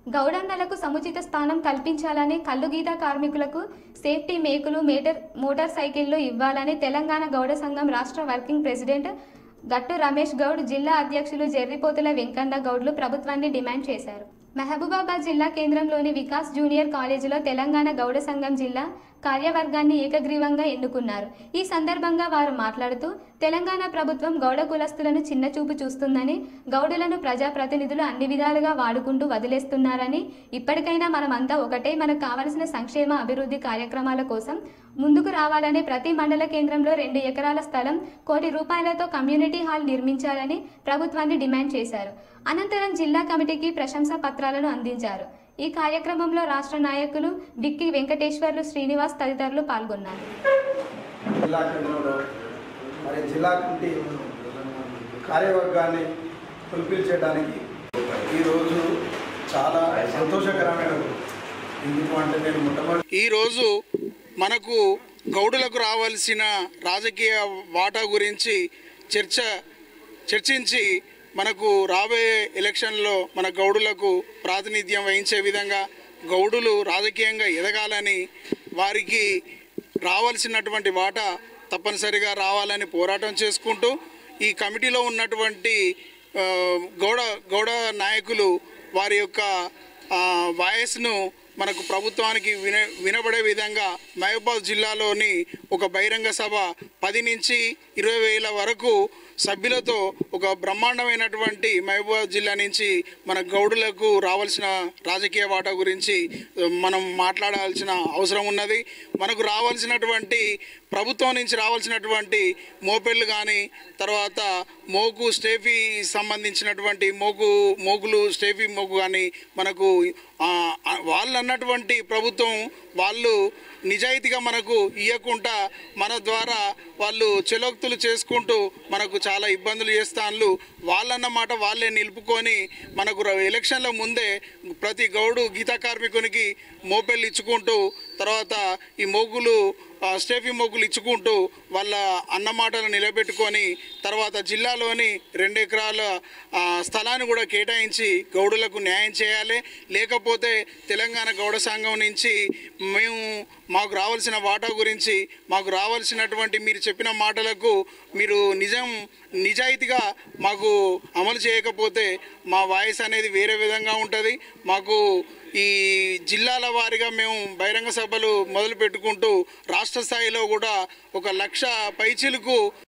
గౌడన్నలకు సముచిత స్థానం కల్పించాలని కల్లుగీత కార్మికులకు సేఫ్టీ మేకులు మేటర్ మోటార్ సైకిళ్లు ఇవ్వాలని తెలంగాణ గౌడ సంఘం రాష్ట్ర వర్కింగ్ ప్రెసిడెంట్ గట్టు రమేష్ గౌడ్ జిల్లా అధ్యక్షులు జెర్రిపోతుల వెంకన్న గౌడ్లు ప్రభుత్వాన్ని డిమాండ్ చేశారు మహబూబాబాద్ జిల్లా కేంద్రంలోని వికాస్ జూనియర్ కాలేజీలో తెలంగాణ గౌడ సంఘం జిల్లా కార్యవర్గాన్ని ఏకగ్రీవంగా ఎన్నుకున్నారు ఈ సందర్భంగా వారు మాట్లాడుతూ తెలంగాణ ప్రభుత్వం గౌడ కులస్తులను చిన్నచూపు చూస్తుందని గౌడులను ప్రజాప్రతినిధులు అన్ని విధాలుగా వాడుకుంటూ వదిలేస్తున్నారని ఇప్పటికైనా మనమంతా ఒకటే మనకు కావలసిన సంక్షేమ అభివృద్ధి కార్యక్రమాల కోసం ముందుకు రావాలని ప్రతి మండల కేంద్రంలో రెండు ఎకరాల స్థలం కోటి రూపాయలతో కమ్యూనిటీ హాల్ నిర్మించాలని ప్రభుత్వాన్ని డిమాండ్ చేశారు అనంతరం జిల్లా కమిటీకి ప్రశంసా పత్రాలను అందించారు ఈ కార్యక్రమంలో రాష్ట్ర నాయకులు బిక్కి వెంకటేశ్వర్లు శ్రీనివాస్ తదితరులు పాల్గొన్నారు జిల్లా కేంద్రంలో మరి జిల్లా కమిటీ కార్యవర్గాన్ని ఫుల్ఫిల్ చేయడానికి ఈరోజు చాలా సంతోషకరమైన రోజు. ఎందుకు అంటే నేను మొట్టమొదటి ఈరోజు మనకు గౌడులకు రావాల్సిన రాజకీయ వాటా గురించి చర్చ చర్చించి మనకు రాబోయే ఎలక్షన్లో మన గౌడులకు ప్రాతినిధ్యం వహించే విధంగా గౌడులు రాజకీయంగా ఎదగాలని వారికి రావాల్సినటువంటి వాటా తప్పనిసరిగా రావాలని పోరాటం చేసుకుంటూ ఈ కమిటీలో ఉన్నటువంటి ఆ, గౌడ గౌడ నాయకులు వారి యొక్క ఆ, వాయిస్ను మనకు ప్రభుత్వానికి విన వినబడే విధంగా మహబూబాద్ జిల్లాలోని ఒక బహిరంగ సభ పది నుంచి ఇరవై వేల వరకు సభ్యులతో ఒక బ్రహ్మాండమైనటువంటి మహబూబాద్ జిల్లా నుంచి మన గౌడులకు రావాల్సిన రాజకీయ వాటా గురించి మనం మాట్లాడాల్సిన అవసరం ఉన్నది మనకు రావాల్సినటువంటి ప్రభుత్వం నుంచి రావాల్సినటువంటి మోపెళ్ళు కానీ తర్వాత మోకు స్టేఫీ సంబంధించినటువంటి మోకు మోకులు స్టేఫీ మోకు కానీ మనకు ఆ, ఆ, వాళ్ళు అన్నటువంటి ప్రభుత్వం వాళ్ళు నిజాయితీగా మనకు ఇవ్వకుండా మన ద్వారా వాళ్ళు చెలోక్తులు చేసుకుంటూ మనకు చాలా ఇబ్బందులు చేస్తాను వాళ్ళన్న మాట వాళ్ళే నిలుపుకొని మనకు ర- ఎలక్షన్ల ముందే ప్రతి గౌడు గీతా కార్మికునికి మోపెళ్ళు ఇచ్చుకుంటూ తర్వాత ఈ మోగులు ఆ, స్టేఫీ మోగులు ఇచ్చుకుంటూ వాళ్ళ అన్నమాటలు నిలబెట్టుకొని తర్వాత జిల్లాలోని రెండు ఎకరాల ఆ, స్థలాన్ని కూడా కేటాయించి గౌడులకు న్యాయం చేయాలి లేకపోతే తెలంగాణ గౌడ సంఘం నుంచి మేము మాకు రావాల్సిన వాటా గురించి మాకు రావాల్సినటువంటి మీరు చెప్పిన మాటలకు మీరు నిజం నిజాయితీగా మాకు అమలు చేయకపోతే మా వాయిస్ అనేది వేరే విధంగా ఉంటుంది మాకు ఈ జిల్లాల వారీగా మేము బహిరంగ సభలు మొదలు పెట్టుకుంటూ రాష్ట్ర స్థాయిలో కూడా ఒక లక్ష పైచీలకు